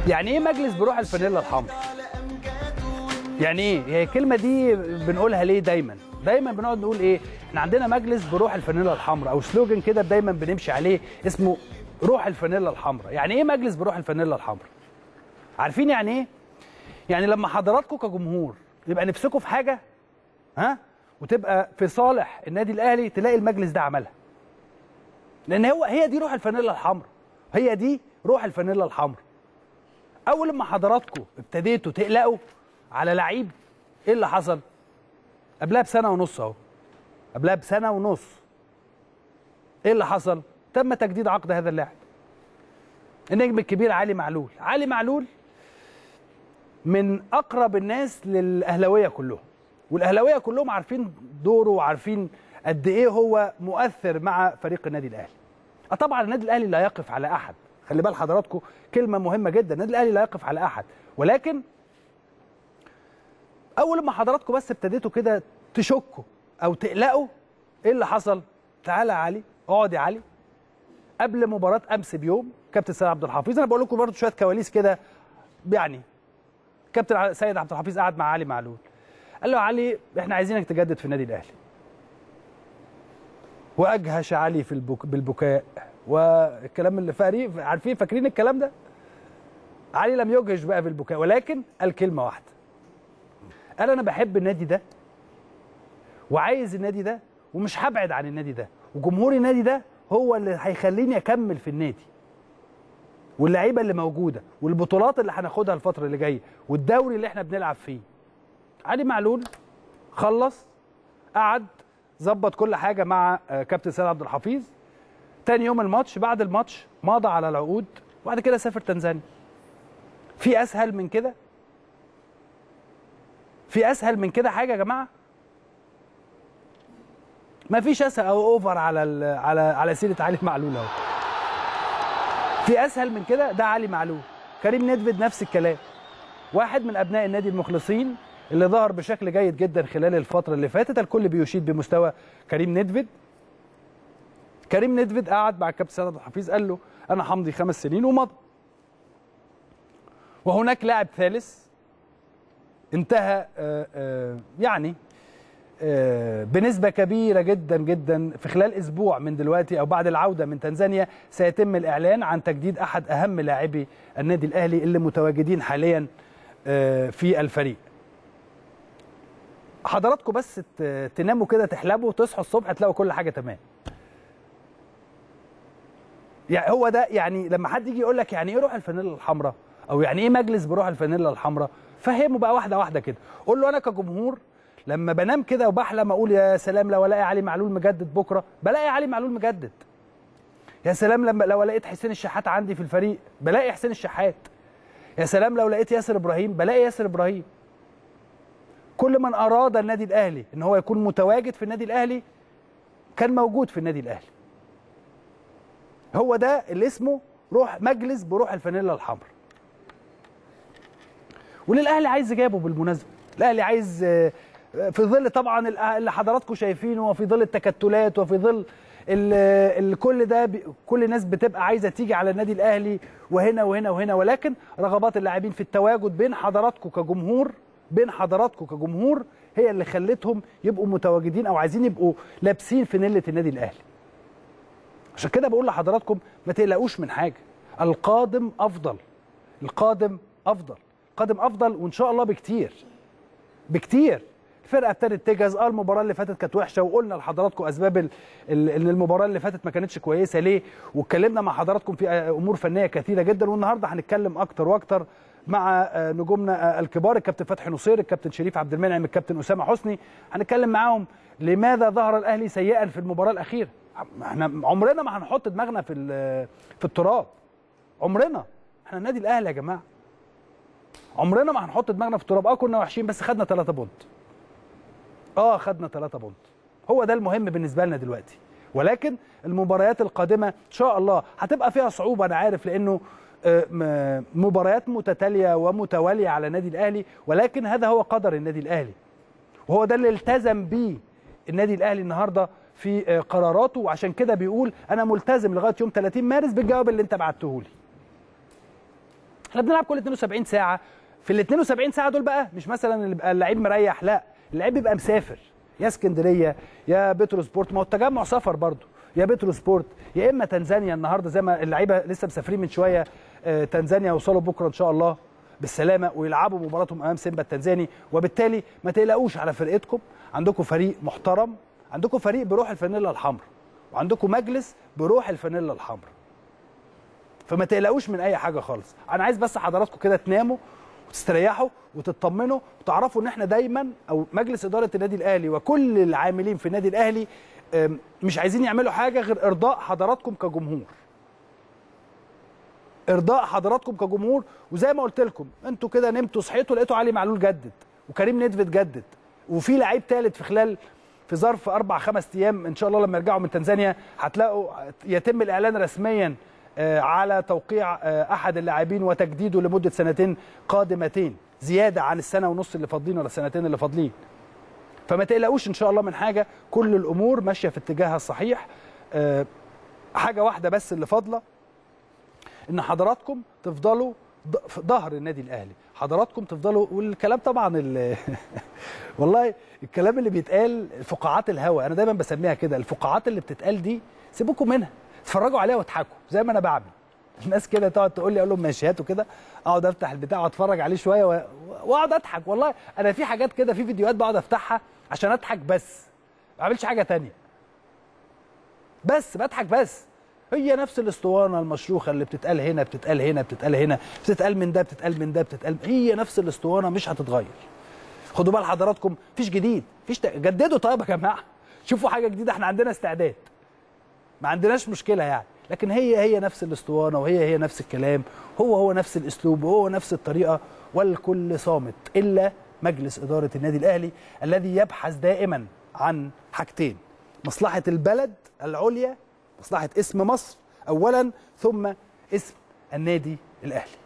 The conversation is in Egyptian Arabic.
يعني ايه مجلس بروح الفانيلا الحمراء يعني ايه هي الكلمه دي بنقولها ليه دايما دايما بنقعد نقول ايه احنا عندنا مجلس بروح الفانيلا الحمراء او سلوجن كده دايما بنمشي عليه اسمه روح الفانيلا الحمراء يعني ايه مجلس بروح الفانيلا الحمراء عارفين يعني ايه يعني لما حضراتكم كجمهور يبقى نفسكم في حاجه ها وتبقى في صالح النادي الاهلي تلاقي المجلس ده عملها لان هو هي دي روح الفانيلا الحمراء هي دي روح الفانيلا الحمراء اول ما حضراتكم ابتديتوا تقلقوا على لعيب ايه اللي حصل قبلها بسنه ونص اهو قبلها بسنه ونص ايه اللي حصل تم تجديد عقد هذا اللاعب النجم الكبير علي معلول علي معلول من اقرب الناس للاهلاويه كلهم والاهلاويه كلهم عارفين دوره وعارفين قد ايه هو مؤثر مع فريق النادي الاهلي اه طبعا النادي الاهلي لا يقف على احد خلي بال حضراتكم كلمه مهمه جدا النادي الاهلي لا يقف على احد ولكن اول ما حضراتكم بس ابتديتوا كده تشكوا او تقلقوا ايه اللي حصل تعالى يا علي اقعد يا علي قبل مباراه امس بيوم كابتن سيد عبد الحفيظ انا بقول لكم برضه شويه كواليس كده يعني كابتن سيد عبد الحفيظ قعد مع علي معلول قال له يا علي احنا عايزينك تجدد في النادي الاهلي واجهش علي في البك... بالبكاء والكلام اللي فاري عارفين فاكرين الكلام ده علي لم يجهش بقى بالبكاء ولكن قال كلمه واحده قال انا بحب النادي ده وعايز النادي ده ومش هبعد عن النادي ده وجمهور النادي ده هو اللي هيخليني اكمل في النادي واللعيبه اللي موجوده والبطولات اللي هناخدها الفتره اللي جايه والدوري اللي احنا بنلعب فيه علي معلول خلص قعد ظبط كل حاجه مع كابتن سيد عبد الحفيظ تاني يوم الماتش بعد الماتش مضى على العقود وبعد كده سافر تنزانيا في اسهل من كده في اسهل من كده حاجه يا جماعه ما فيش اسهل او اوفر على على على سيره علي معلول اهو في اسهل من كده ده علي معلول كريم ندفد نفس الكلام واحد من ابناء النادي المخلصين اللي ظهر بشكل جيد جدا خلال الفتره اللي فاتت الكل بيشيد بمستوى كريم ندفد كريم ندفد قعد مع الكابتن سيد عبد الحفيظ قال له انا همضي خمس سنين ومضى وهناك لاعب ثالث انتهى آآ آآ يعني آآ بنسبة كبيرة جدا جدا في خلال أسبوع من دلوقتي أو بعد العودة من تنزانيا سيتم الإعلان عن تجديد أحد أهم لاعبي النادي الأهلي اللي متواجدين حاليا في الفريق حضراتكم بس تناموا كده تحلبوا وتصحوا الصبح تلاقوا كل حاجة تمام يعني هو ده يعني لما حد يجي يقول لك يعني ايه روح الفانيلا الحمراء او يعني ايه مجلس بروح الفانيلا الحمراء فهمه بقى واحده واحده كده قول له انا كجمهور لما بنام كده وبحلم اقول يا سلام لو الاقي علي معلول مجدد بكره بلاقي علي معلول مجدد يا سلام لما لو لقيت حسين الشحات عندي في الفريق بلاقي حسين الشحات يا سلام لو لقيت ياسر ابراهيم بلاقي ياسر ابراهيم كل من اراد النادي الاهلي ان هو يكون متواجد في النادي الاهلي كان موجود في النادي الاهلي هو ده اللي اسمه روح مجلس بروح الفانيلا الحمراء وللاهلي عايز جابه بالمناسبه الاهلي عايز في ظل طبعا اللي حضراتكم شايفينه وفي ظل التكتلات وفي ظل ال كل ده كل الناس بتبقى عايزه تيجي على النادي الاهلي وهنا وهنا وهنا ولكن رغبات اللاعبين في التواجد بين حضراتكم كجمهور بين حضراتكم كجمهور هي اللي خلتهم يبقوا متواجدين او عايزين يبقوا لابسين في نله النادي الاهلي عشان كده بقول لحضراتكم ما تقلقوش من حاجه القادم افضل القادم افضل القادم افضل وان شاء الله بكتير بكتير الفرقه ابتدت تجهز اه المباراه اللي فاتت كانت وحشه وقلنا لحضراتكم اسباب ان المباراه اللي فاتت ما كانتش كويسه ليه واتكلمنا مع حضراتكم في امور فنيه كثيره جدا والنهارده هنتكلم اكتر واكتر مع نجومنا الكبار الكابتن فتحي نصير الكابتن شريف عبد المنعم الكابتن اسامه حسني هنتكلم معاهم لماذا ظهر الاهلي سيئا في المباراه الاخيره احنا عمرنا ما هنحط دماغنا في في التراب عمرنا احنا النادي الاهلي يا جماعه عمرنا ما هنحط دماغنا في التراب اه كنا وحشين بس خدنا 3 بونت اه خدنا 3 بونت هو ده المهم بالنسبه لنا دلوقتي ولكن المباريات القادمه ان شاء الله هتبقى فيها صعوبه انا عارف لانه مباريات متتاليه ومتواليه على النادي الاهلي ولكن هذا هو قدر النادي الاهلي وهو ده اللي التزم بيه النادي الاهلي النهارده في قراراته وعشان كده بيقول انا ملتزم لغايه يوم 30 مارس بالجواب اللي انت بعته لي احنا بنلعب كل 72 ساعه في ال 72 ساعه دول بقى مش مثلا اللي بيبقى اللعيب مريح لا اللعيب بيبقى مسافر يا اسكندريه يا بترو سبورت ما هو التجمع سفر برضه يا بترو سبورت يا اما تنزانيا النهارده زي ما اللعيبه لسه مسافرين من شويه آه، تنزانيا يوصلوا بكره ان شاء الله بالسلامه ويلعبوا مباراتهم امام سيمبا التنزاني وبالتالي ما تقلقوش على فرقتكم عندكم فريق محترم عندكم فريق بروح الفانيلا الحمراء وعندكم مجلس بروح الفانيلا الحمراء فما تقلقوش من اي حاجه خالص انا عايز بس حضراتكم كده تناموا وتستريحوا وتطمنوا وتعرفوا ان احنا دايما او مجلس اداره النادي الاهلي وكل العاملين في النادي الاهلي أم، مش عايزين يعملوا حاجه غير ارضاء حضراتكم كجمهور ارضاء حضراتكم كجمهور وزي ما قلت لكم انتوا كده نمتوا صحيتوا لقيتوا علي معلول جدد وكريم ندفد جدد وفي لعيب ثالث في خلال في ظرف اربع خمس ايام ان شاء الله لما يرجعوا من تنزانيا هتلاقوا يتم الاعلان رسميا آه، على توقيع آه، احد اللاعبين وتجديده لمده سنتين قادمتين زياده عن السنه ونص اللي فاضلين ولا السنتين اللي فاضلين فما تقلقوش ان شاء الله من حاجه كل الامور ماشيه في اتجاهها الصحيح آه، حاجه واحده بس اللي فاضله ان حضراتكم تفضلوا ض- في ظهر النادي الاهلي حضراتكم تفضلوا والكلام طبعا ال- والله الكلام اللي بيتقال فقاعات الهوى انا دايما بسميها كده الفقاعات اللي بتتقال دي سيبوكم منها اتفرجوا عليها واضحكوا زي ما انا بعمل الناس كده تقعد تقول لي اقول لهم ماشي هاتوا كده اقعد افتح البتاع واتفرج عليه شويه و- واقعد اضحك والله انا في حاجات كده في فيديوهات بقعد افتحها عشان اضحك بس ما بعملش حاجه تانية بس بضحك بس هي نفس الاسطوانه المشروخه اللي بتتقال هنا بتتقال هنا بتتقال هنا بتتقال من ده بتتقال من ده بتتقال هي نفس الاسطوانه مش هتتغير خدوا بال حضراتكم مفيش جديد مفيش ت... جددوا طيب يا جماعه شوفوا حاجه جديده احنا عندنا استعداد ما عندناش مشكله يعني لكن هي هي نفس الاسطوانه وهي هي نفس الكلام هو هو نفس الاسلوب وهو نفس الطريقه والكل صامت الا مجلس اداره النادي الاهلي الذي يبحث دائما عن حاجتين مصلحه البلد العليا مصلحه اسم مصر اولا ثم اسم النادي الاهلي